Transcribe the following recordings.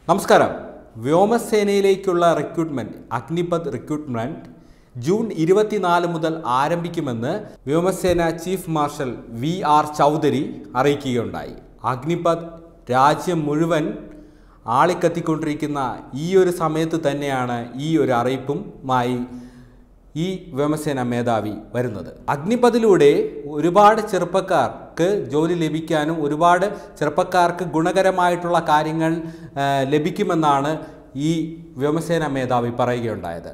നമസ്കാരം വ്യോമസേനയിലേക്കുള്ള recruitment Agnipath recruitment June ഇരുപത്തിനാല് മുതൽ ആരംഭിക്കുമെന്ന് വ്യോമസേന chief marshal V R Chaudhari അറിയിക്കുകയുണ്ടായി അഗ്നിപത് രാജ്യം മുഴുവൻ ആളിക്കത്തിക്കൊണ്ടിരിക്കുന്ന ഈ ഒരു സമയത്ത് തന്നെയാണ് ഈ ഒരു അറിയിപ്പുമായി ഈ വ്യോമസേന മേധാവി വരുന്നത് അഗ്നിപഥിലൂടെ ഒരുപാട് ചെറുപ്പക്കാർക്ക് ജോലി ലഭിക്കാനും ഒരുപാട് ചെറുപ്പക്കാർക്ക് ഗുണകരമായിട്ടുള്ള കാര്യങ്ങൾ ആ, ലഭിക്കുമെന്നാണ് ഈ വ്യോമസേന മേധാവി പറയുകയുണ്ടായത്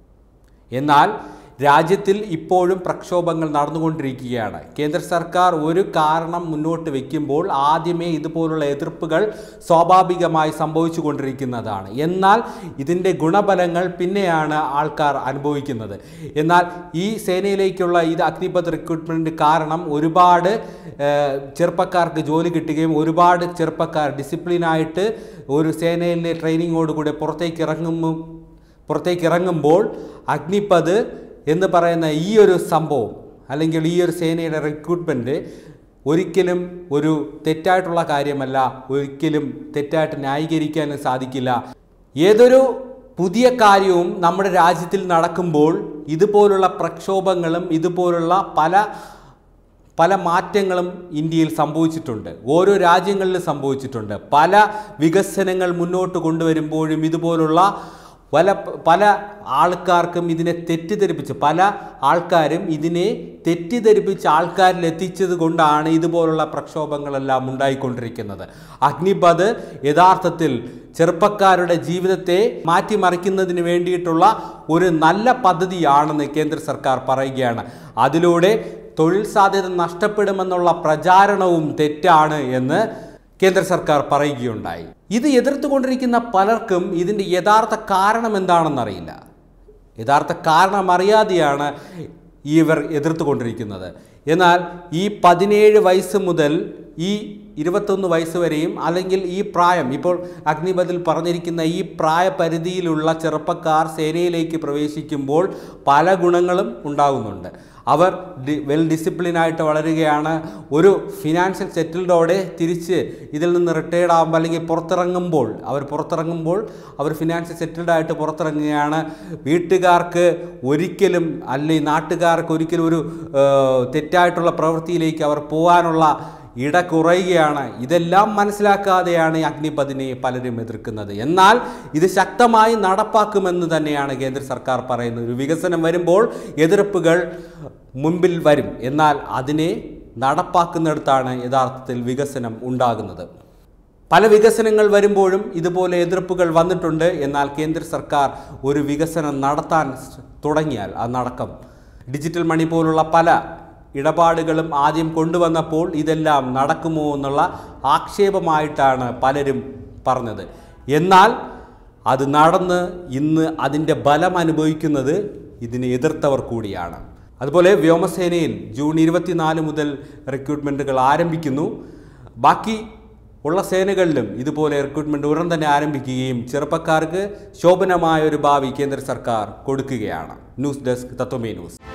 എന്നാൽ രാജ്യത്തിൽ ഇപ്പോഴും പ്രക്ഷോഭങ്ങൾ നടന്നുകൊണ്ടിരിക്കുകയാണ് കേന്ദ്ര സർക്കാർ ഒരു കാരണം മുന്നോട്ട് വയ്ക്കുമ്പോൾ ആദ്യമേ ഇതുപോലുള്ള എതിർപ്പുകൾ സ്വാഭാവികമായി സംഭവിച്ചു കൊണ്ടിരിക്കുന്നതാണ് എന്നാൽ ഇതിൻ്റെ ഗുണഫലങ്ങൾ പിന്നെയാണ് ആൾക്കാർ അനുഭവിക്കുന്നത് എന്നാൽ ഈ സേനയിലേക്കുള്ള ഇത് അഗ്നിപത് റിക്രൂട്ട്മെൻറ്റ് കാരണം ഒരുപാട് ഏഹ്, ചെറുപ്പക്കാർക്ക് ജോലി കിട്ടുകയും ഒരുപാട് ചെറുപ്പക്കാർ ഡിസിപ്ലിനായിട്ട് ഒരു സേനയിലെ ട്രെയിനിങ്ങോടുകൂടെ പുറത്തേക്ക് ഇറങ്ങുമ്പോൾ പുറത്തേക്ക് ഇറങ്ങുമ്പോൾ അഗ്നിപത് എന്ന് പറയുന്ന ഈ ഒരു സംഭവം അല്ലെങ്കിൽ ഈ ഒരു സേനയുടെ റിക്രൂട്ട്മെൻറ്റ് ഒരിക്കലും ഒരു തെറ്റായിട്ടുള്ള കാര്യമല്ല ഒരിക്കലും തെറ്റായിട്ട് ന്യായീകരിക്കാനും സാധിക്കില്ല ഏതൊരു പുതിയ കാര്യവും നമ്മുടെ രാജ്യത്തിൽ നടക്കുമ്പോൾ ഇതുപോലുള്ള പ്രക്ഷോഭങ്ങളും ഇതുപോലുള്ള പല പല മാറ്റങ്ങളും ഇന്ത്യയിൽ സംഭവിച്ചിട്ടുണ്ട് ഓരോ രാജ്യങ്ങളിലും സംഭവിച്ചിട്ടുണ്ട് പല വികസനങ്ങൾ മുന്നോട്ട് കൊണ്ടുവരുമ്പോഴും ഇതുപോലുള്ള പല പല ആൾക്കാർക്കും ഇതിനെ തെറ്റിദ്ധരിപ്പിച്ച് പല ആൾക്കാരും ഇതിനെ തെറ്റിദ്ധരിപ്പിച്ച് ആൾക്കാരിൽ എത്തിച്ചത് കൊണ്ടാണ് ഇതുപോലുള്ള പ്രക്ഷോഭങ്ങളെല്ലാം ഉണ്ടായിക്കൊണ്ടിരിക്കുന്നത് അഗ്നിപത് യഥാർത്ഥത്തിൽ ചെറുപ്പക്കാരുടെ ജീവിതത്തെ മാറ്റിമറിക്കുന്നതിന് വേണ്ടിയിട്ടുള്ള ഒരു നല്ല പദ്ധതിയാണെന്ന് കേന്ദ്ര സർക്കാർ പറയുകയാണ് അതിലൂടെ തൊഴിൽ സാധ്യത നഷ്ടപ്പെടുമെന്നുള്ള പ്രചാരണവും തെറ്റാണ് എന്ന് കേന്ദ്ര സർക്കാർ പറയുകയുണ്ടായി ഇത് എതിർത്തുകൊണ്ടിരിക്കുന്ന പലർക്കും ഇതിൻ്റെ യഥാർത്ഥ കാരണം എന്താണെന്നറിയില്ല യഥാർത്ഥ കാരണം അറിയാതെയാണ് ഇവർ എതിർത്തുകൊണ്ടിരിക്കുന്നത് എന്നാൽ ഈ പതിനേഴ് വയസ്സ് മുതൽ ഈ ഇരുപത്തൊന്ന് വയസ്സ് വരെയും അല്ലെങ്കിൽ ഈ പ്രായം ഇപ്പോൾ അഗ്നിപഥിൽ പറഞ്ഞിരിക്കുന്ന ഈ പ്രായപരിധിയിലുള്ള ചെറുപ്പക്കാർ സേനയിലേക്ക് പ്രവേശിക്കുമ്പോൾ പല ഗുണങ്ങളും ഉണ്ടാകുന്നുണ്ട് അവർ ഡി വെൽ ഡിസിപ്ലിനായിട്ട് വളരുകയാണ് ഒരു ഫിനാൻഷ്യൽ സെറ്റിൽഡോടെ തിരിച്ച് ഇതിൽ നിന്ന് റിട്ടയർഡ് ആകുമ്പോൾ അല്ലെങ്കിൽ പുറത്തിറങ്ങുമ്പോൾ അവർ പുറത്തിറങ്ങുമ്പോൾ അവർ ഫിനാൻഷ്യൽ സെറ്റിൽഡായിട്ട് പുറത്തിറങ്ങുകയാണ് വീട്ടുകാർക്ക് ഒരിക്കലും അല്ലെങ്കിൽ നാട്ടുകാർക്ക് ഒരിക്കലും ഒരു ഏഹ്, തെറ്റായിട്ടുള്ള പ്രവൃത്തിയിലേക്ക് അവർ പോകാനുള്ള ഇട കുറയുകയാണ് ഇതെല്ലാം മനസ്സിലാക്കാതെയാണ് ഈ അഗ്നിപഥിനെ പലരും എതിർക്കുന്നത് എന്നാൽ ഇത് ശക്തമായി നടപ്പാക്കുമെന്ന് തന്നെയാണ് കേന്ദ്ര സർക്കാർ പറയുന്നത് ഒരു വികസനം വരുമ്പോൾ എതിർപ്പുകൾ മുൻപിൽ വരും എന്നാൽ അതിനെ നടപ്പാക്കുന്നിടത്താണ് യഥാർത്ഥത്തിൽ വികസനം ഉണ്ടാകുന്നത് പല വികസനങ്ങൾ വരുമ്പോഴും ഇതുപോലെ എതിർപ്പുകൾ വന്നിട്ടുണ്ട് എന്നാൽ കേന്ദ്ര സർക്കാർ ഒരു വികസനം നടത്താൻ സ് തുടങ്ങിയാൽ അത് നടക്കും ഡിജിറ്റൽ മണി പോലുള്ള പല ഇടപാടുകളും ആദ്യം കൊണ്ടുവന്നപ്പോൾ ഇതെല്ലാം നടക്കുമോ എന്നുള്ള ആക്ഷേപമായിട്ടാണ് പലരും പറഞ്ഞത് എന്നാൽ അത് നടന്ന് ഇന്ന് അതിൻ്റെ ബലം അനുഭവിക്കുന്നത് ഇതിനെ എതിർത്തവർ കൂടിയാണ് അതുപോലെ വ്യോമസേനയിൽ ജൂൺ ഇരുപത്തിനാല് മുതൽ റിക്രൂട്ട്മെൻറ്റുകൾ ആരംഭിക്കുന്നു ബാക്കി ഉള്ള സേനകളിലും ഇതുപോലെ റിക്രൂട്ട്മെൻറ്റ് ഉടൻ തന്നെ ആരംഭിക്കുകയും ചെറുപ്പക്കാർക്ക് ശോഭനമായ ഒരു ഭാവി കേന്ദ്ര സർക്കാർ കൊടുക്കുകയാണ് ന്യൂസ് ഡെസ്ക് തത്വമേ ന്യൂസ്